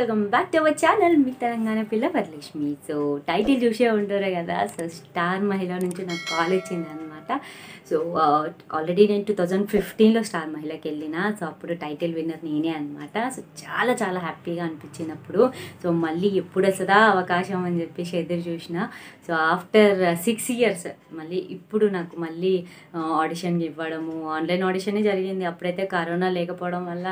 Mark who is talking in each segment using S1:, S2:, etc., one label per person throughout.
S1: welcome back to our channel మీ తెలంగాణ పిల్ల Varalakshmi so title చూసే ఉంటారు కదా సో స్టార్ మహిళ నుంచి నాకు కాల్ వచ్చింది అనమాట సో ఆల్రెడీ నేను టూ థౌజండ్ ఫిఫ్టీన్లో స్టార్ మహిళకి వెళ్ళిన సో అప్పుడు టైటిల్ విన్నర్ నేనే అనమాట సో చాలా చాలా హ్యాపీగా అనిపించింది అప్పుడు సో మళ్ళీ ఎప్పుడు వస్తుందా అవకాశం అని చెప్పేసి ఎదురు చూసిన సో ఆఫ్టర్ సిక్స్ ఇయర్స్ మళ్ళీ ఇప్పుడు నాకు మళ్ళీ ఆడిషన్కి ఇవ్వడము ఆన్లైన్ ఆడిషనే జరిగింది అప్పుడైతే కరోనా లేకపోవడం వల్ల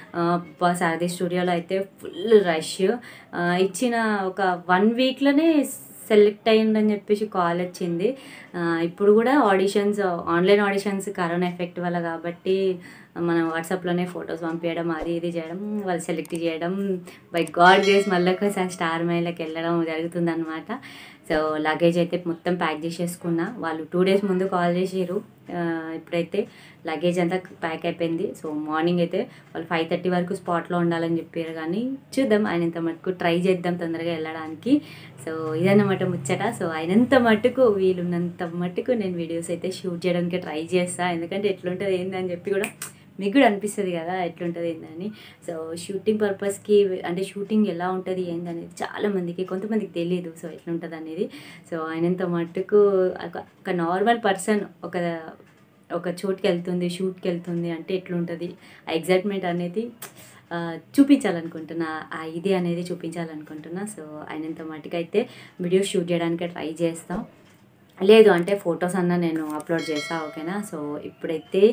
S1: ఆ, సారథి స్టూడియోలో అయితే ఫుల్ రష్ ఇచ్చిన ఒక వన్ వీక్లోనే సెలెక్ట్ అయ్యిందని చెప్పేసి కాల్ వచ్చింది ఆ, ఇప్పుడు కూడా auditions online auditions corona effect వల్ల కాబట్టి మనం వాట్సాప్లోనే ఫొటోస్ పంపించడం అది ఇది చేయడం వాళ్ళు సెలెక్ట్ చేయడం బై గాడ్ గ్రేస్ మళ్ళీ ఒకసారి స్టార్ మైల్కి వెళ్ళడం జరుగుతుందన్నమాట సో లగేజ్ అయితే మొత్తం ప్యాక్ చేసేసుకున్నా వాళ్ళు టూ డేస్ ముందు కాల్ చేసారు ఇప్పుడైతే లగేజ్ అంతా ప్యాక్ అయిపోయింది సో మార్నింగ్ అయితే వాళ్ళు ఫైవ్ థర్టీ వరకు స్పాట్లో ఉండాలని చెప్పారు కానీ చూద్దాం ఆయనంత మటుకు ట్రై చేద్దాం తొందరగా వెళ్ళడానికి సో ఇదన్నమాట ముచ్చట సో ఆయనంత మటుకు వీలున్నంత మటుకు నేను వీడియోస్ అయితే షూట్ చేయడానికి ట్రై చేస్తాను ఎందుకంటే ఎట్లుంటుంది ఏందని చెప్పి కూడా మీకు కూడా అనిపిస్తుంది కదా ఎట్లుంటుంది ఏందని సో షూటింగ్ పర్పస్కి అంటే షూటింగ్ ఎలా ఉంటుంది ఏందనేది చాలా మందికి కొంతమందికి తెలియదు సో ఎట్లుంటుంది అనేది సో ఆయనంత మట్టుకు ఒక- ఒక నార్మల్ పర్సన్ ఒక ఒక చోటుకి వెళ్తుంది షూట్కి వెళ్తుంది అంటే ఎట్లుంటుంది ఆ ఎగ్జైట్మెంట్ అనేది ఆ, చూపించాలనుకుంటున్నా ఆ ఇది అనేది చూపించాలనుకుంటున్నా సో ఆయనంత మటుకైతే వీడియో షూట్ చేయడానికి ట్రై చేస్తాం లేదు అంటే ఫొటోస్ అన్న నేను అప్లోడ్ చేస్తా ఓకేనా సో ఇప్పుడైతే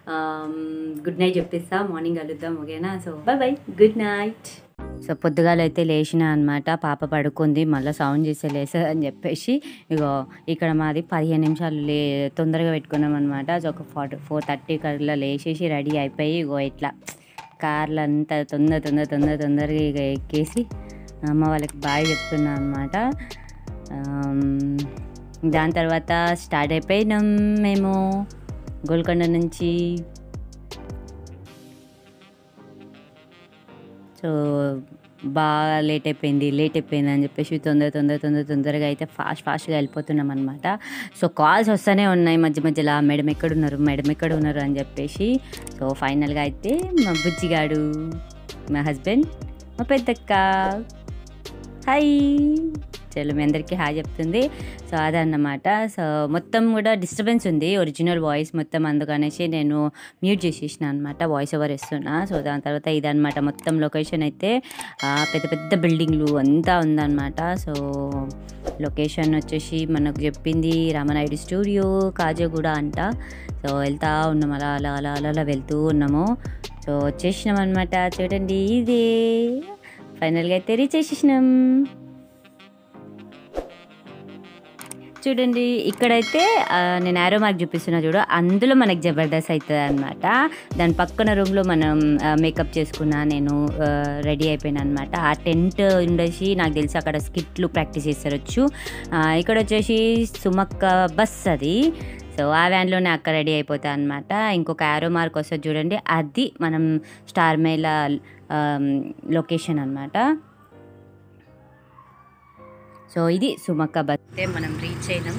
S1: గుడ్ నైట్ చెప్పిస్తా మార్నింగ్ కలుద్దాం ఓకేనా so bye bye good night so పొద్దుగాల అయితే లేచిన అనమాట పాప పడుకుంది మళ్ళీ సౌండ్ చేస్తే లేసా అని చెప్పేసి ఇగో ఇక్కడ మాది పదిహేను నిమిషాలు లే తొందరగా పెట్టుకున్నాం అనమాట సో ఒక ఫార్ ఫోర్ థర్టీ కల్లా లేచేసి రెడీ అయిపోయి ఇగో ఇట్లా కార్లు అంతా తొందర తొందర తొందర తొందరగా ఇక ఎక్కేసి అమ్మ వాళ్ళకి బాయ్ చెప్తున్నా అనమాట దాని తర్వాత స్టార్ట్ అయిపోయినాం మేము గోల్కొండ నుంచి సో బాగా లేట్ అయిపోయింది లేట్ అయిపోయింది అని చెప్పేసి తొందర తొందర తొందర తొందరగా అయితే ఫాస్ట్ ఫాస్ట్గా వెళ్ళిపోతున్నాం అనమాట సో కాల్స్ వస్తూనే ఉన్నాయి మధ్య మధ్యలో మేడం ఎక్కడున్నారు మేడం ఎక్కడ ఉన్నారు అని చెప్పేసి సో ఫైనల్గా అయితే మా బుజ్జిగాడు మా హస్బెండ్ మా పెద్దక్క హాయ్ చలో మీ అందరికీ హాయ్ చెప్తుంది సో అదన్నమాట సో మొత్తం కూడా డిస్టర్బెన్స్ ఉంది ఒరిజినల్ వాయిస్ మొత్తం అందుకనేసి నేను మ్యూట్ చేసేసిన అనమాట వాయిస్ ఓవర్ ఇస్తున్నా సో దాని తర్వాత ఇదన్నమాట మొత్తం లొకేషన్ అయితే ఆ, పెద్ద పెద్ద బిల్డింగ్లు అంతా ఉందన్నమాట సో లొకేషన్ వచ్చేసి మనకు చెప్పింది రామనాయుడు స్టూడియో కాజగూడ అంట సో వెళ్తా ఉన్నాం అలా అలా అలా అలా అలా వెళ్తూ ఉన్నాము సో వచ్చేసినాం అనమాట చూడండి ఇదే ఫైనల్గా అయితే రీచ్ చేసేసినాం చూడండి ఇక్కడైతే ఆ, నేను ఆరో మార్క్ చూపిస్తున్నా చూడు అందులో మనకి జబర్దస్త్ అవుతుంది అనమాట దాని పక్కన రూమ్లో మనం మేకప్ చేసుకున్నా నేను రెడీ అయిపోయినా అనమాట ఆ టెంట్ ఉండేసి నాకు తెలిసి అక్కడ స్కిట్లు ప్రాక్టీస్ చేస్తారొచ్చు ఆ, ఇక్కడ వచ్చేసి సుమక్క బస్ అది సో ఆ వ్యాన్లోనే అక్కడ రెడీ అయిపోతా అనమాట ఇంకొక ఆరో మార్క్ వస్తుంది చూడండి అది మనం స్టార్ మేళ లొకేషన్ అనమాట సో ఇది సుమక్క బస్ అయితే మనం రీచ్ అయినాం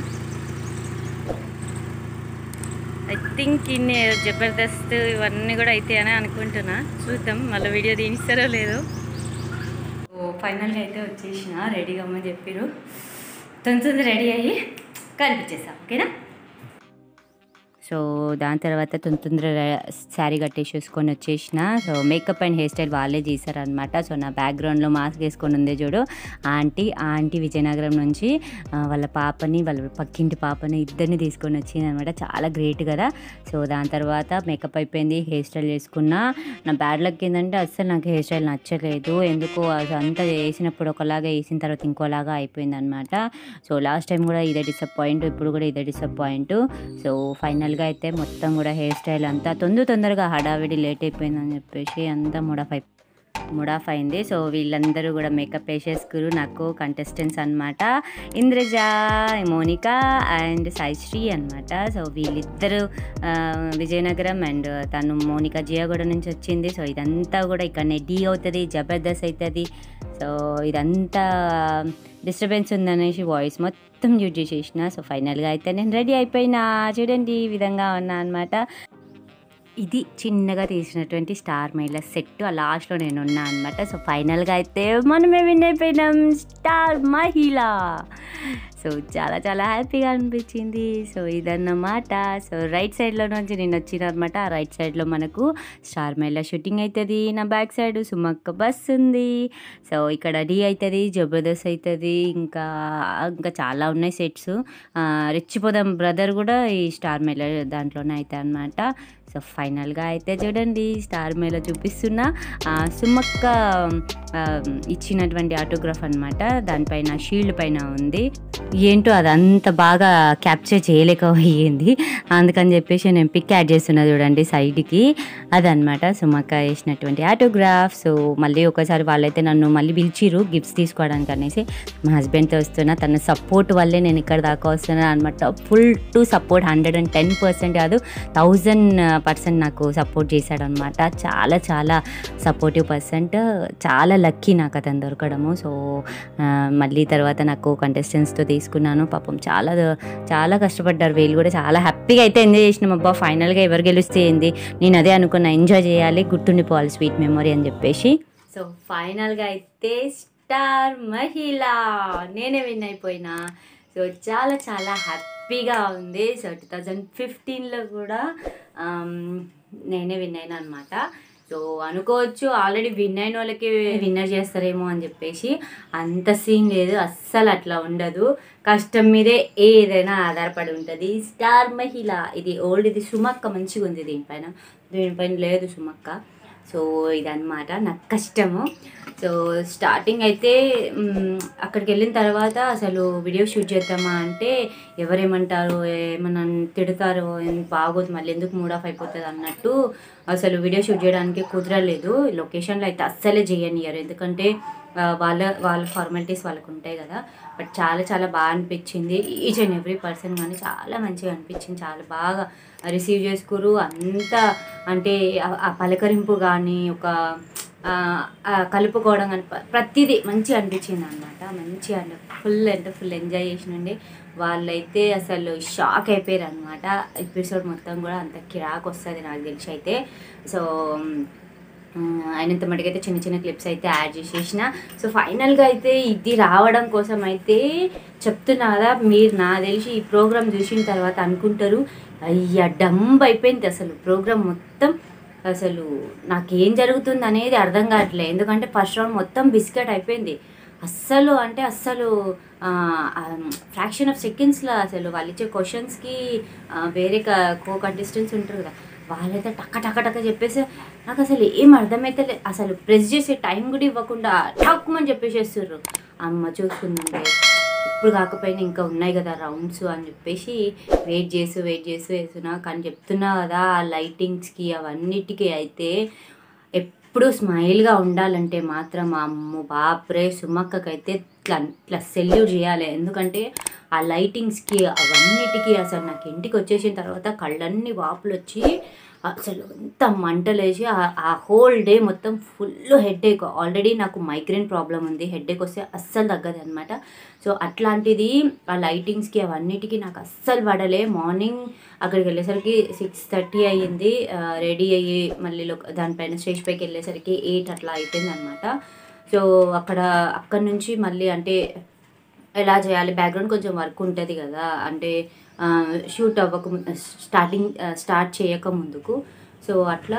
S1: ఐ థింక్ ఇన్ని జబర్దస్త్ ఇవన్నీ కూడా అయితే అని అనుకుంటున్నా చూద్దాం మళ్ళీ వీడియో తీనిస్తారో లేదో ఓ ఫైనల్గా అయితే వచ్చేసిన రెడీగా అమ్మని చెప్పారు తొందర రెడీ అయ్యి కనిపించేసాం ఓకేనా సో దాని తర్వాత తొందర శారీ కట్టేసేసుకొని వచ్చేసిన so makeup and hair style వాళ్ళే చేశారనమాట సో నా బ్యాక్గ్రౌండ్లో మాస్క్ వేసుకొని ఉంది చూడు ఆంటీ ఆ ఆంటీ విజయనగరం నుంచి ఆ, వాళ్ళ పాపని వాళ్ళ పక్కింటి పాపని ఇద్దరిని తీసుకొని వచ్చింది అనమాట చాలా గ్రేట్ కదా సో దాని తర్వాత మేకప్ అయిపోయింది హెయిర్ స్టైల్ చేసుకున్నా నా బ్యాడ్ లక్ ఏంటంటే అస్సలు నాకు హెయిర్ స్టైల్ నచ్చలేదు ఎందుకు అది అంతా వేసినప్పుడు ఒకలాగా వేసిన తర్వాత ఇంకోలాగా అయిపోయింది అనమాట సో లాస్ట్ టైం కూడా ఇదే డిసప్పాయింట్ ఇప్పుడు కూడా ఇదే డిసప్పాయింట్ సో ఫైనల్గా అయితే మొత్తం కూడా హెయిర్ స్టైల్ అంతా తొందర తొందరగా హడావిడి లేట్ అయిపోయిందని చెప్పేసి అంతా ముడాఫ్ అయి ముడాఫ్ అయింది సో వీళ్ళందరూ కూడా మేకప్ వేసేసుకురు నాకు కంటెస్టెంట్స్ అనమాట ఇంద్రజ మోనిక అండ్ సాయిశ్రీ అనమాట సో వీళ్ళిద్దరు ఆ, విజయనగరం అండ్ తను మోనిక జియాగూడ నుంచి వచ్చింది సో ఇదంతా కూడా ఇక్కడ నెడ్డీ అవుతుంది జబర్దస్త్ అవుతుంది సో ఇదంతా డిస్టర్బెన్స్ ఉందనేసి వాయిస్ మొత్తం యూజ్ చేసేసిన సో ఫైనల్గా అయితే నేను రెడీ అయిపోయినా చూడండి ఈ విధంగా ఉన్నా అనమాట ఇది చిన్నగా తీసినటువంటి స్టార్ మహిళ సెట్ ఆ లాస్ట్లో నేను ఉన్నా అనమాట సో ఫైనల్గా అయితే మనమే విన్ అయిపోయినాం స్టార్ మహిళ సో చాలా చాలా హ్యాపీగా అనిపించింది సో ఇదన్నమాట సో రైట్ సైడ్లో నుంచి నేను వచ్చిన అనమాట ఆ రైట్ సైడ్లో మనకు స్టార్ మహిళ షూటింగ్ అవుతుంది నా బ్యాక్ సైడ్ సుమక్క బస్ ఉంది సో ఇక్కడ డీ అవుతుంది జబర్దస్త్ అవుతుంది ఇంకా ఇంకా చాలా ఉన్నాయి సెట్స్ రెచ్చిపోదాం బ్రదర్ కూడా ఈ స్టార్ మేళ దాంట్లోనే అవుతాయి అనమాట సో ఫైనల్గా అయితే చూడండి స్టార్ మేళ చూపిస్తున్న ఆ, సుమక్క ఆ, ఇచ్చినటువంటి ఆటోగ్రాఫ్ అనమాట దానిపైన షీల్డ్ పైన ఉంది ఏంటో అదంతా బాగా క్యాప్చర్ చేయలేకపోయింది అందుకని చెప్పేసి నేను పిక్ యాడ్ చేస్తున్నా చూడండి సైడ్కి అదనమాట సుమక్క వేసినటువంటి ఆటోగ్రాఫ్ సో మళ్ళీ ఒకసారి వాళ్ళైతే నన్ను మళ్ళీ పిలిచిరు గిఫ్ట్స్ తీసుకోవడానికి అనేసి మా హస్బెండ్తో వస్తున్నా తన సపోర్ట్ వల్లే నేను ఇక్కడ దాకా వస్తున్నాను అనమాట full to support hundred and ten percent కాదు థౌజండ్ పర్సెంట్ నాకు సపోర్ట్ చేశాడనమాట చాలా చాలా సపోర్టివ్ పర్సెంట్ చాలా లక్కీ నాకు అతను దొరకడము సో ఆ, మళ్ళీ తర్వాత నాకు కంటెస్టెంట్స్తో తీసుకున్నాను పాపం చాలా చాలా కష్టపడ్డారు వీళ్ళు కూడా చాలా హ్యాపీగా అయితే ఎంజాయ్ చేసినాం అబ్బా ఫైనల్గా ఎవరు గెలిస్తే ఏంది నేను అదే అనుకున్నా ఎంజాయ్ చేయాలి గుర్తుండిపోవాలి స్వీట్ మెమొరీ అని చెప్పేసి సో ఫైనల్గా అయితే స్టార్ మహిళ నేనే విన్ అయిపోయినా సో చాలా చాలా హ్యాపీగా ఉంది సో టూ థౌజండ్ ఫిఫ్టీన్లో కూడా ఆమ్, నేనే విన్ అయినా అనమాట సో అనుకోవచ్చు ఆల్రెడీ విన్ అయిన వాళ్ళకి విన్నర్ చేస్తారేమో అని చెప్పేసి అంత సీన్ లేదు అస్సలు అట్లా ఉండదు కష్టం మీదే ఏదైనా ఆధారపడి ఉంటుంది స్టార్ మహిళ ఇది ఓల్డ్ ఇది సుమక్క మంచిగా ఉంది దీనిపైన దీనిపైన లేదు సుమక్క సో ఇదన్నమాట నాకు కష్టము సో స్టార్టింగ్ అయితే మ్, అక్కడికి వెళ్ళిన తర్వాత అసలు వీడియో షూట్ చేద్దామా అంటే ఎవరేమంటారో ఏమన్నా తిడతారో ఏం బాగోదు మళ్ళీ ఎందుకు మూడ్ ఆఫ్ అయిపోతుంది అన్నట్టు అసలు వీడియో షూట్ చేయడానికి కుదరలేదు లొకేషన్లో అయితే అస్సలే చేయనియరు ఎందుకంటే ఆ, వాళ్ళ వాళ్ళ ఫార్మాలిటీస్ వాళ్ళకు ఉంటాయి కదా బట్ చాలా చాలా బాగా అనిపించింది ఈచ్ అండ్ ఎవ్రీ పర్సన్ కానీ చాలా మంచిగా అనిపించింది చాలా బాగా రిసీవ్ చేసుకురు అంత అంటే ఆ- ఆ పలకరింపు కానీ ఒక ఆ, ఆ కలుపుకోవడం కానీ ప్ర- ప్రతిదీ మంచిగా అనిపించింది అనమాట మంచిగా అంటే ఫుల్ అంటే ఫుల్ ఎంజాయ్ చేసినండి వాళ్ళైతే అసలు షాక్ అయిపోయారు అనమాట ఎపిసోడ్ మొత్తం కూడా అంత కిరాక్ వస్తుంది నాకు తెలిసి అయితే సో అయినంత మటుకైతే చిన్న చిన్న క్లిప్స్ అయితే యాడ్ చేసేసిన సో ఫైనల్గా అయితే ఇది రావడం కోసం అయితే చెప్తున్నా కదా మీరు నా తెలిసి ఈ ప్రోగ్రామ్ చూసిన తర్వాత అనుకుంటారు అయ్యా డంబ్ అయిపోయింది అసలు ప్రోగ్రామ్ మొత్తం అసలు నాకేం జరుగుతుంది అనేది అర్థం కావట్లేదు ఎందుకంటే ఫస్ట్ రౌండ్ మొత్తం బిస్కెట్ అయిపోయింది అస్సలు అంటే అస్సలు ఫ్రాక్షన్ ఆఫ్ సెకండ్స్లో అసలు వాళ్ళు ఇచ్చే క్వశ్చన్స్కి వేరే కో కంటెస్టెంట్స్ ఉంటారు కదా వాళ్ళైతే టక్క టక్క టక్క చెప్పేసి నాకు అసలు ఏం అర్థమైతే లే- అసలు ప్రెస్ చేసే టైం కూడా ఇవ్వకుండా టక్కుమని చెప్పేసేస్తుర్రు అమ్మ చూసుకుందండి ఇప్పుడు కాకపోయినా ఇంకా ఉన్నాయి కదా రౌండ్స్ అని చెప్పేసి వెయిట్ చేసి వెయిట్ చేసి వేస్తున్నా కానీ చెప్తున్నా కదా ఆ లైటింగ్స్కి అవన్నిటికీ అయితే ఎప్పుడు స్మైల్గా ఉండాలంటే మాత్రం అమ్ము బాప్రే సుమక్కకైతే ఇట్లా ఇట్లా సెల్యూట్ చేయాలి ఎందుకంటే ఆ లైటింగ్స్కి అవన్నిటికీ అసలు నాకు ఇంటికి వచ్చేసిన తర్వాత కళ్ళన్నీ వాపులు వచ్చి అసలు ఎంత మంటలేసి ఆ- ఆ హోల్ డే మొత్తం ఫుల్ హెడేక్ ఆల్రెడీ నాకు మైగ్రేన్ ప్రాబ్లం ఉంది హెడేక్ వస్తే అస్సలు తగ్గదు అనమాట సో అట్లాంటిది ఆ లైటింగ్స్కి అవన్నిటికీ నాకు అస్సలు పడలే మార్నింగ్ అక్కడికి వెళ్ళేసరికి సిక్స్ థర్టీ అయ్యింది రెడీ అయ్యి మళ్ళీ లో- దానిపైన స్టేజ్ పైకి వెళ్ళేసరికి ఎయిట్ అట్లా అయిపోయింది అనమాట సో అక్కడ అక్కడ నుంచి మళ్ళీ అంటే ఎలా చేయాలి బ్యాక్గ్రౌండ్ కొంచెం వర్క్ ఉంటుంది కదా అంటే షూట్ అవ్వక ము- స్టార్టింగ్ స్టార్ట్ చేయక ముందుకు సో అట్లా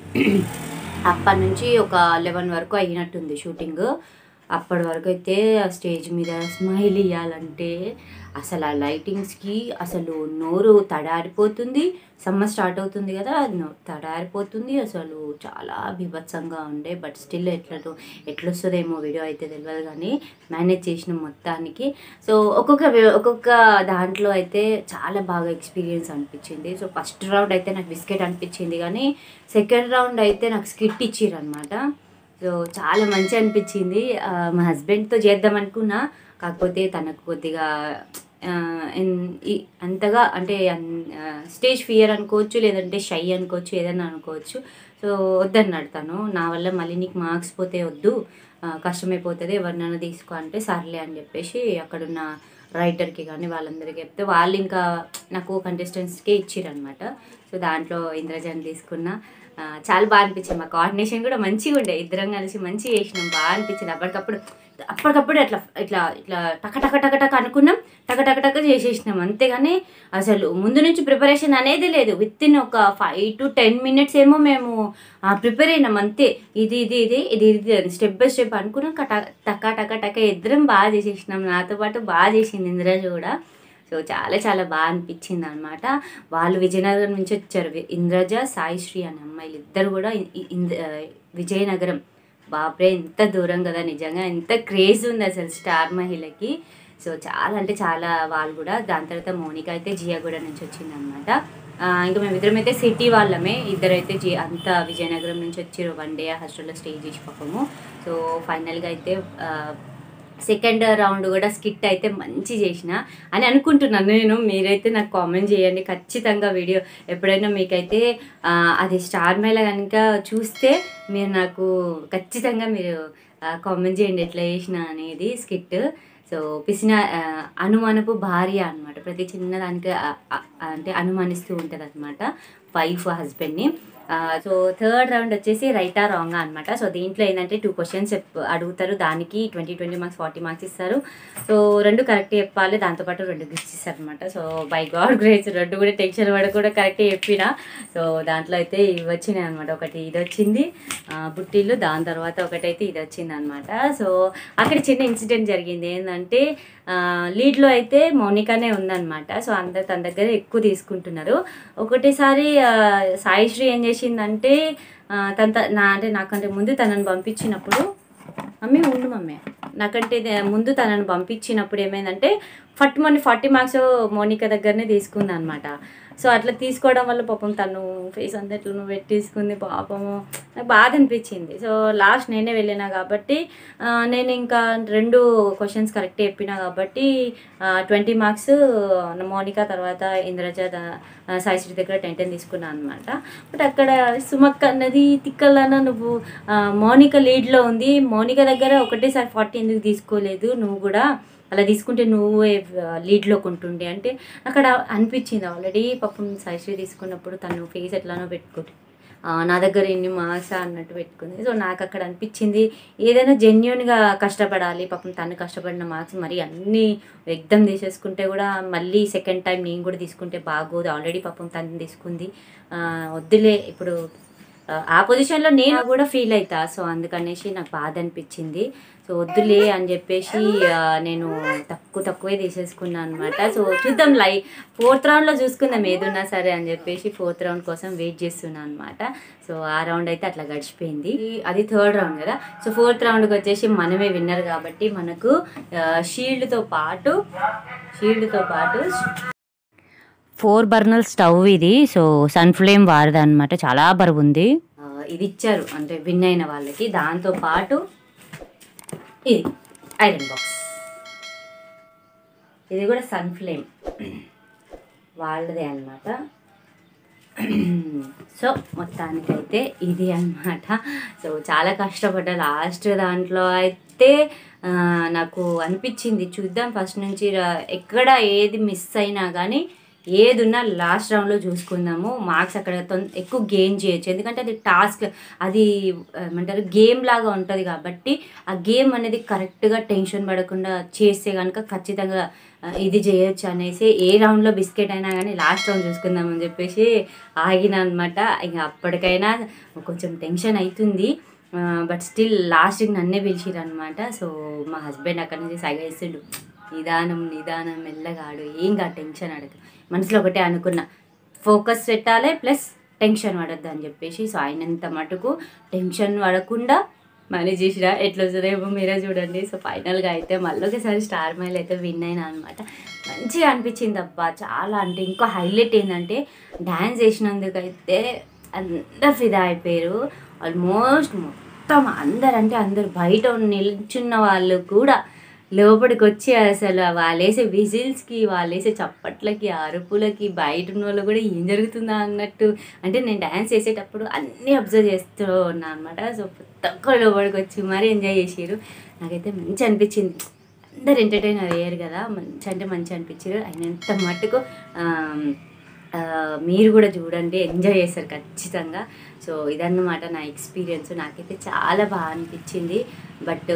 S1: అప్పటి నుంచి ఒక లెవెన్ వరకు అయినట్టుంది షూటింగ్ అప్పటి వరకు అయితే ఆ స్టేజ్ మీద స్మైల్ ఇవ్వాలంటే అసలు ఆ లైటింగ్స్కి అసలు నోరు తడారిపోతుంది సమ్మర్ స్టార్ట్ అవుతుంది కదా నో- తడారిపోతుంది అసలు చాలా బీభత్సంగా ఉండే బట్ స్టిల్ ఎట్లా ఎట్లొస్తుందేమో వీడియో అయితే తెలియదు కానీ మేనేజ్ చేసిన మొత్తానికి సో ఒక్కొక్క వే- ఒక్కొక్క దాంట్లో అయితే చాలా బాగా ఎక్స్పీరియన్స్ అనిపించింది సో ఫస్ట్ రౌండ్ అయితే నాకు బిస్కెట్ అనిపించింది కానీ సెకండ్ రౌండ్ అయితే నాకు స్కిట్ ఇచ్చిర్రు అనమాట సో చాలా మంచి అనిపించింది ఆ, మా హస్బెండ్తో చేద్దాం అనుకున్నా కాకపోతే తనకు కొద్దిగా ఆ, ఎన్- ఈ- అంతగా అంటే అన్- ఆ, స్టేజ్ ఫియర్ అనుకోవచ్చు లేదంటే షై అనుకోవచ్చు ఏదైనా అనుకోవచ్చు సో వద్దన్నాడు తను నా వల్ల మళ్ళీ నీకు మార్క్స్ పోతే వద్దు ఆ, కష్టమైపోతుంది ఎవరినైనా తీసుకో అంటే సర్లే అని చెప్పేసి అక్కడున్న రైటర్కి కానీ వాళ్ళందరికీ చెప్తే వాళ్ళు ఇంకా నాకు కంటెస్టెంట్స్కే ఇచ్చిరనమాట సో దాంట్లో ఇంద్రజాన్ తీసుకున్న ఆ, చాలా బాగా అనిపించింది మా కోఆర్డినేషన్ కూడా మంచిగా ఉండే ఇద్దరం కలిసి మంచిగా చేసినాం బాగా అనిపించింది అప్పటికప్పుడు అప్పటికప్పుడు అట్లా ఇట్లా ఇట్లా టక టక టక టక అనుకున్నాం టక టక టక చేసేసినాం అంతేగాని అసలు ముందు నుంచి ప్రిపరేషన్ అనేది లేదు విత్ ఇన్ ఒక ఫైవ్ టు టెన్ మినిట్స్ ఏమో మేము ప్రిపేర్ అయినాం అంతే ఇది ఇది ఇది ఇది ఇది స్టెప్ బై స్టెప్ అనుకున్నాం కట టక టక టక ఇద్దరం బాగా చేసేసినాం నాతో పాటు బాగా చేసింది ఇంద్రాజు కూడా సో చాలా చాలా బాగా అనిపించింది అనమాట వాళ్ళు విజయనగరం నుంచి వచ్చారు వి- ఇంద్రజ సాయిశ్రీ అనే అమ్మాయిలు ఇద్దరు కూడా ఇ- ఇ- ఇంద- ఆ, విజయనగరం బాబ్రే ఎంత దూరం కదా నిజంగా ఎంత క్రేజ్ ఉంది అసలు స్టార్ మహిళకి సో చాలా అంటే చాలా వాళ్ళు కూడా దాని తర్వాత మౌనిక అయితే జియాగూడ నుంచి వచ్చింది అనమాట ఇంకా మేమిద్దరం అయితే సిటీ వాళ్ళమే ఇద్దరైతే జి అంత విజయనగరం నుంచి వచ్చారు వన్ డే హాస్టల్లో స్టే చేసి పాపము సో ఫైనల్గా అయితే ఆ, సెకండ్ రౌండ్ కూడా స్కిట్ అయితే మంచి చేసిన అని అనుకుంటున్నాను నేను మీరైతే నాకు కామెంట్ చేయండి ఖచ్చితంగా వీడియో ఎప్పుడైనా మీకైతే ఆ, అది స్టార్ మేళ కనుక చూస్తే మీరు నాకు ఖచ్చితంగా మీరు కామెంట్ చేయండి ఎట్లా చేసిన అనేది స్కిట్ సో పిసిన ఆ, అనుమానపు భార్య అనమాట ప్రతి చిన్నదానికి ఆ, ఆ, అంటే అనుమానిస్తూ ఉంటుంది అనమాట వైఫ్ హస్బెండ్ని సో థర్డ్ రౌండ్ వచ్చేసి రైటా రాంగా అనమాట సో దీంట్లో ఏంటంటే టూ క్వశ్చన్స్ అడుగుతారు దానికి twenty twenty marks forty marks ఇస్తారు సో రెండు కరెక్ట్ చెప్పాలి దాంతోపాటు రెండు గిఫ్ట్స్ ఇస్తారు అనమాట సో బై గాడ్ గ్రేస్ రెండు కూడా టెన్షన్ పడ కూడా కరెక్ట్ చెప్పిన సో దాంట్లో అయితే ఇవి వచ్చినాయి అనమాట ఒకటి ఇది వచ్చింది ఆ, బుట్టీలు దాని తర్వాత ఒకటైతే ఇది వచ్చింది అనమాట సో అక్కడ చిన్న ఇన్సిడెంట్ జరిగింది ఏంటంటే లీడ్లో అయితే మౌనికానే ఉందన్నమాట సో అందరు తన దగ్గర ఎక్కువ తీసుకుంటున్నారు ఒకటేసారి ఆ, సాయిశ్రీ ఏం చేసిందంటే ఆ, తన త- నా అంటే నాకంటే ముందు తనని పంపించినప్పుడు మమ్మీ ఉండు మమ్మీ నాకంటే ఇది ముందు తనని పంపించినప్పుడు ఏమైందంటే ఫట్ మనీ ఫార్టీ మార్క్స్ మోనిక దగ్గరనే తీసుకుంది అనమాట సో అట్లా తీసుకోవడం వల్ల పాపం తను ఫేస్ అంతా ఎట్లా పెట్టి తీసుకుంది పాపము నాకు బాధ అనిపించింది సో లాస్ట్ నేనే వెళ్ళినా కాబట్టి ఆ, నేను ఇంకా రెండు క్వశ్చన్స్ కరెక్ట్ చెప్పినా కాబట్టి ట్వంటీ మార్క్స్ మోనిక తర్వాత ఇంద్రజ ద- ఆ, సాయిశ్రీ దగ్గర టెన్ టెన్ తీసుకున్నాను అనమాట బట్ అక్కడ సుమక్ అన్నది తిక్కలన్న నువ్వు ఆ, మౌనిక లీడ్లో ఉంది మౌనిక దగ్గర ఒకటేసారి ఫార్టీ ఎందుకు తీసుకోలేదు నువ్వు కూడా అలా తీసుకుంటే నువ్వే లీడ్లోకి ఉంటుండే అంటే అక్కడ అనిపించింది ఆల్రెడీ పాపం సాయిశ్రీ తీసుకున్నప్పుడు తను ఫేస్ ఎట్లానో పెట్టుకుంది ఆ, నా దగ్గర ఎన్ని మార్క్స్ అన్నట్టు పెట్టుకుంది సో నాకు అక్కడ అనిపించింది ఏదైనా జెన్యున్గా కష్టపడాలి పాపం తను కష్టపడిన మార్క్స్ మరి అన్నీ వ్యక్తం తీసేసుకుంటే కూడా మళ్ళీ సెకండ్ టైం నేను కూడా తీసుకుంటే బాగోదు ఆల్రెడీ పాపం తను తీసుకుంది ఆ, వద్దులే ఇప్పుడు ఆ, ఆ పొజిషన్లో నేను కూడా ఫీల్ అవుతా సో అందుకనేసి నాకు బాధ అనిపించింది సో వద్దులే అని చెప్పేసి ఆ, నేను తక్కువ తక్కువే తీసేసుకున్నాను అనమాట సో చూద్దాం లై ఫోర్త్ రౌండ్లో చూసుకుందాం ఏదున్నా సరే అని చెప్పేసి ఫోర్త్ రౌండ్ కోసం వెయిట్ చేస్తున్నాను అనమాట సో ఆ రౌండ్ అయితే అట్లా గడిచిపోయింది అది థర్డ్ రౌండ్ కదా సో ఫోర్త్ రౌండ్కి వచ్చేసి మనమే విన్నర్ కాబట్టి మనకు షీల్డ్తో పాటు షీల్డ్తో పాటు ఫోర్ బర్నల్ స్టవ్ ఇది సో సన్ ఫ్లేమ్ వారది అనమాట చాలా బరువు ఉంది ఇది ఇచ్చారు అంటే విన్ అయిన వాళ్ళకి దాంతో పాటు ఇది ఐరన్ బాక్స్ ఇది కూడా సన్ ఫ్లేమ్ వాళ్ళదే అనమాట సో మొత్తానికైతే ఇది అన్నమాట సో చాలా కష్టపడ్డా లాస్ట్ దాంట్లో అయితే ఆ, నాకు అనిపించింది చూద్దాం ఫస్ట్ నుంచి రా- ఎక్కడ ఏది మిస్ అయినా కానీ ఏది ఉన్నా లాస్ట్ రౌండ్లో చూసుకుందాము మార్క్స్ అక్కడ తొం- ఎక్కువ గెయిన్ చేయొచ్చు ఎందుకంటే అది టాస్క్ అది ఏమంటారు గేమ్ లాగా ఉంటుంది కాబట్టి ఆ గేమ్ అనేది కరెక్ట్గా టెన్షన్ పడకుండా చేస్తే కనుక ఖచ్చితంగా ఆ, ఇది చేయొచ్చు అనేసి ఏ రౌండ్లో బిస్కెట్ అయినా కానీ లాస్ట్ రౌండ్ చూసుకుందామని చెప్పేసి ఆగిన అనమాట ఇంకా అప్పటికైనా కొంచెం టెన్షన్ అవుతుంది బట్ స్టిల్ లాస్ట్కి నన్నే పిలిచిరు అనమాట సో మా హస్బెండ్ అక్కడి నుంచి సైగ ఇస్తుండు నిదానం నిదానం మెల్లగాడు ఏం కా టెన్షన్ అడగ మనసులో ఒకటే అనుకున్నా ఫోకస్ పెట్టాలి ప్లస్ టెన్షన్ పడద్దు అని చెప్పేసి సో ఆయనంత మటుకు టెన్షన్ పడకుండా మేనేజ్ చేసిరా ఎట్లా వస్తుందేమో మీరే చూడండి సో ఫైనల్గా అయితే మళ్ళీ ఒకసారి స్టార్ మైల్ అయితే విన్ అయినా అనమాట మంచిగా అనిపించింది అబ్బా చాలా అంటే ఇంకో హైలైట్ ఏంటంటే డ్యాన్స్ చేసినందుకు అయితే అందరు ఫిదా అయిపోయారు ఆల్మోస్ట్ మొత్తం అందరు అంటే అందరు బయట ఉన్న నిల్చున్న వాళ్ళు కూడా లోపలికి వచ్చి అసలు వాళ్ళు వేసే విజిల్స్కి వాళ్ళు వేసే చప్పట్లకి అరుపులకి బయట ఉన్న వాళ్ళు కూడా ఏం జరుగుతుందా అన్నట్టు అంటే నేను డ్యాన్స్ చేసేటప్పుడు అన్నీ అబ్జర్వ్ చేస్తూ ఉన్నాను అనమాట సో తక్కువ లోపలికి వచ్చి మరీ ఎంజాయ్ చేసారు నాకైతే మంచి అనిపించింది అందరు ఎంటర్టైన్ అయ్యారు కదా మంచి అంటే మంచి అనిపించారు అయినంత మట్టుకు ఆమ్, ఆ, మీరు కూడా చూడండి ఎంజాయ్ చేస్తారు ఖచ్చితంగా సో ఇదన్నమాట నా ఎక్స్పీరియన్స్ నాకైతే చాలా బాగా అనిపించింది బట్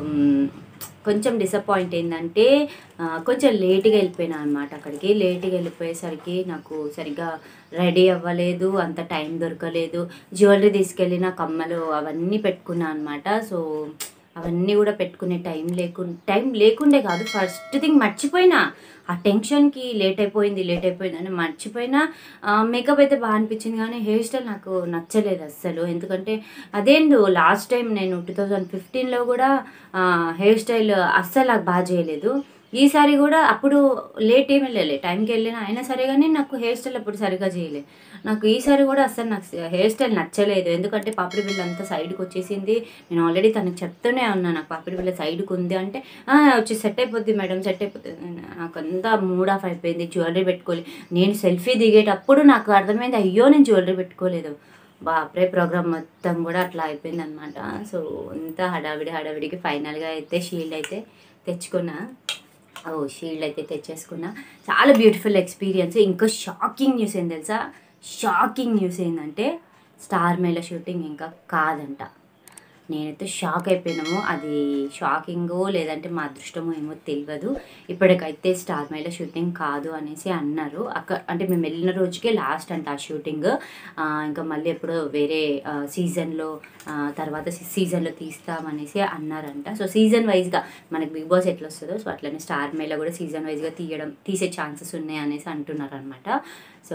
S1: కొంచెం డిసప్పాయింట్ ఏంటంటే ఆ, కొంచెం లేట్గా వెళ్ళిపోయినా అనమాట అక్కడికి లేట్గా వెళ్ళిపోయేసరికి నాకు సరిగ్గా రెడీ అవ్వలేదు అంత టైం దొరకలేదు జ్యువెలరీ తీసుకెళ్ళిన కమ్మలు అవన్నీ పెట్టుకున్నా అనమాట సో అవన్నీ కూడా పెట్టుకునే టైం లేకు టైం లేకుండే కాదు ఫస్ట్ థింగ్ మర్చిపోయినా ఆ టెన్షన్కి లేట్ అయిపోయింది లేట్ అయిపోయింది అని మర్చిపోయినా మేకప్ అయితే బాగా అనిపించింది కానీ హెయిర్ స్టైల్ నాకు నచ్చలేదు అస్సలు ఎందుకంటే అదేందు లాస్ట్ టైం నేను టూ థౌజండ్ ఫిఫ్టీన్లో కూడా హెయిర్ స్టైల్ అస్సలు నాకు బాగా చేయలేదు ఈసారి కూడా అప్పుడు లేట్ ఏమి వెళ్ళలే టైంకి వెళ్ళినా అయినా సరే కానీ నాకు హెయిర్ స్టైల్ అప్పుడు సరిగా చేయలే నాకు ఈసారి కూడా అస్సలు నాకు హెయిర్ స్టైల్ నచ్చలేదు ఎందుకంటే పాపిడి బిల్ల అంతా సైడ్కి వచ్చేసింది నేను ఆల్రెడీ తనకు చెప్తూనే ఉన్నా నాకు పాపిడి బిల్ల సైడ్కి ఉంది అంటే "ఆ, వచ్చి సెట్ అయిపోద్ది మేడం సెట్ అయిపోతుంది నాకు అంతా మూడ్ ఆఫ్ అయిపోయింది జ్యువెలరీ పెట్టుకోలే నేను సెల్ఫీ దిగేటప్పుడు నాకు అర్థమైంది అయ్యో నేను జ్యువెలరీ పెట్టుకోలేదు బాప్రే ప్రోగ్రామ్ మొత్తం కూడా అట్లా అయిపోయింది అనమాట సో అంతా హడావిడి హడావిడికి ఫైనల్గా అయితే షీల్డ్ అయితే తెచ్చుకున్నా ఓ షీల్డ్ అయితే తెచ్చేసుకున్నా చాలా బ్యూటిఫుల్ ఎక్స్పీరియన్స్ ఇంకా షాకింగ్ న్యూస్ ఏం తెలుసా షాకింగ్ న్యూస్ ఏంటంటే స్టార్ మేళ షూటింగ్ ఇంకా కాదంట నేనైతే షాక్ అయిపోయినాము అది షాకింగో లేదంటే మా అదృష్టమో ఏమో తెలియదు ఇప్పటికైతే స్టార్ మేళ షూటింగ్ కాదు అనేసి అన్నారు అక్కడ అంటే మేము వెళ్ళిన రోజుకే లాస్ట్ అంట ఆ షూటింగ్ ఆ, ఇంకా మళ్ళీ ఎప్పుడో వేరే సీజన్లో తర్వాత సీజన్లో తీస్తామనేసి అన్నారంట సో సీజన్ వైజ్గా మనకి బిగ్ బాస్ ఎట్లా వస్తుందో సో అట్లనే స్టార్ మేళ కూడా సీజన్ వైజ్గా తీయడం తీసే ఛాన్సెస్ ఉన్నాయి అనేసి అంటున్నారు అనమాట సో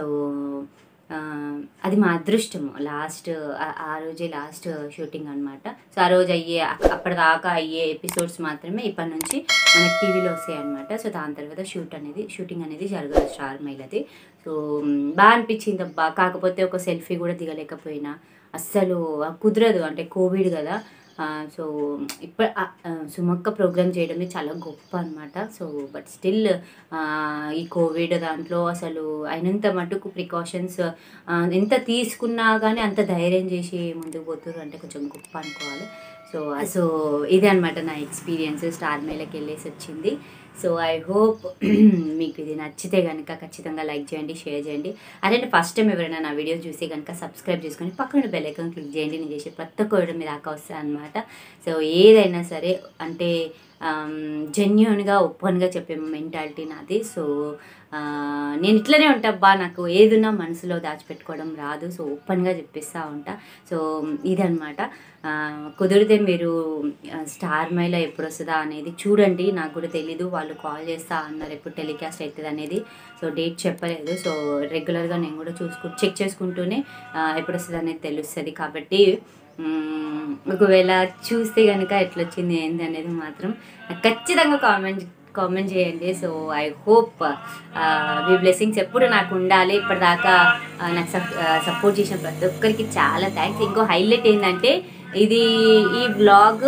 S1: ఆ, అది మా అదృష్టము లాస్ట్ ఆ- ఆ రోజే లాస్ట్ షూటింగ్ అనమాట సో ఆ రోజు అయ్యే అక్- అప్పటిదాకా అయ్యే ఎపిసోడ్స్ మాత్రమే ఇప్పటి నుంచి మనకి టీవీలో వస్తాయి అనమాట సో దాని తర్వాత షూట్ అనేది షూటింగ్ అనేది జరగదు స్టార్ మైలది సో మ్, బాగా అనిపించింది అబ్బా కాకపోతే ఒక సెల్ఫీ కూడా దిగలేకపోయినా అస్సలు ఆ కుదరదు అంటే కోవిడ్ కదా ఆ, సో ఇప్పుడు సుమక్క ప్రోగ్రామ్ చేయడమే చాలా గొప్ప అనమాట సో బట్ స్టిల్ ఈ కోవిడ్ దాంట్లో అసలు అయినంత మటుకు ప్రికాషన్స్ ఎంత తీసుకున్నా కానీ అంత ధైర్యం చేసి ముందుకు పోతున్నారు అంటే కొంచెం గొప్ప అనుకోవాలి సో సో ఇదే అనమాట నా ఎక్స్పీరియన్స్ స్టార్ మేళకి వెళ్ళేసి వచ్చింది సో ఐ హోప్ మీకు ఇది నచ్చితే కనుక ఖచ్చితంగా లైక్ చేయండి షేర్ చేయండి అదే ఫస్ట్ టైం ఎవరైనా నా వీడియో చూసి కనుక సబ్స్క్రైబ్ చేసుకొని పక్కన బెల్ ఐకాన్ క్లిక్ చేయండి నేను చేసే ప్రతి ఒక్క వీడియో మీద దాకా వస్తాయి అనమాట సో ఏదైనా సరే అంటే జెన్యున్గా ఓపెన్గా చెప్పే మెంటాలిటీ నాది సో ఆ, నేను ఇట్లనే ఉంటా బా నాకు ఏదున్నా మనసులో దాచిపెట్టుకోవడం రాదు సో ఓపెన్గా చెప్పిస్తూ ఉంటా సో ఇదనమాట ఆ, కుదిరితే మీరు ఆ, స్టార్ మైలో ఎప్పుడు వస్తుందా అనేది చూడండి నాకు కూడా తెలీదు వాళ్ళు కాల్ చేస్తా అన్నారు ఎప్పుడు టెలికాస్ట్ అవుతుంది అనేది సో డేట్ చెప్పలేదు సో రెగ్యులర్గా నేను కూడా చూసుకు చెక్ చేసుకుంటూనే ఆ, ఎప్పుడు వస్తుంది అనేది తెలుస్తుంది కాబట్టి మ్మ్, ఒకవేళ చూస్తే కనుక ఎట్లొచ్చింది ఏంది అనేది మాత్రం నాకు ఖచ్చితంగా కామెంట్ కామెంట్ చేయండి సో ఐ హోప్ మీ బ్లెస్సింగ్స్ ఎప్పుడు నాకు ఉండాలి ఇప్పటిదాకా ఆ, నాకు సపోర్ట్ చేసిన ప్రతి ఒక్కరికి చాలా థ్యాంక్స్ ఇంకో హైలైట్ ఏంటంటే ఇది ఈ బ్లాగ్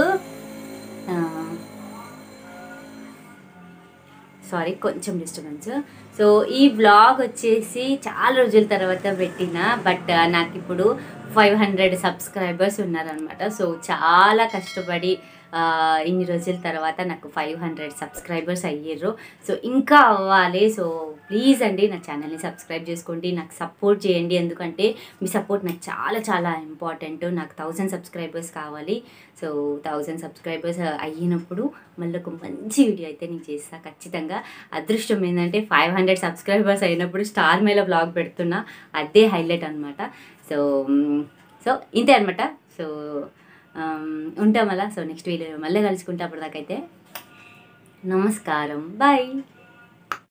S1: సారీ కొంచెం డిస్టర్బెన్స్ సో ఈ వ్లాగ్ వచ్చేసి చాలా రోజుల తర్వాత పెట్టిన బట్ నాకు ఇప్పుడు ఫైవ్ హండ్రెడ్ సబ్స్క్రైబర్స్ ఉన్నారనమాట సో చాలా కష్టపడి ఆ, ఇన్ని రోజుల తర్వాత నాకు ఫైవ్ హండ్రెడ్ సబ్స్క్రైబర్స్ అయ్యారు సో ఇంకా అవ్వాలి సో ప్లీజ్ అండి నా ఛానల్ని సబ్స్క్రైబ్ చేసుకోండి నాకు సపోర్ట్ చేయండి ఎందుకంటే మీ సపోర్ట్ నాకు చాలా చాలా ఇంపార్టెంట్ నాకు థౌజండ్ సబ్స్క్రైబర్స్ కావాలి సో థౌజండ్ సబ్స్క్రైబర్స్ అయినప్పుడు మళ్ళీ ఒక మంచి వీడియో అయితే నేను చేస్తాను ఖచ్చితంగా అదృష్టం ఏంటంటే ఫైవ్ హండ్రెడ్ సబ్స్క్రైబర్స్ అయినప్పుడు స్టార్ మేళ బ్లాగ్ పెడుతున్నా అదే హైలైట్ అనమాట సో మ్, సో ఇంతే అనమాట సో ఆమ్, ఉంటాం అలా సో నెక్స్ట్ వీడియో మళ్ళీ కలుసుకుంటే అప్పటిదాకైతే నమస్కారం బాయ్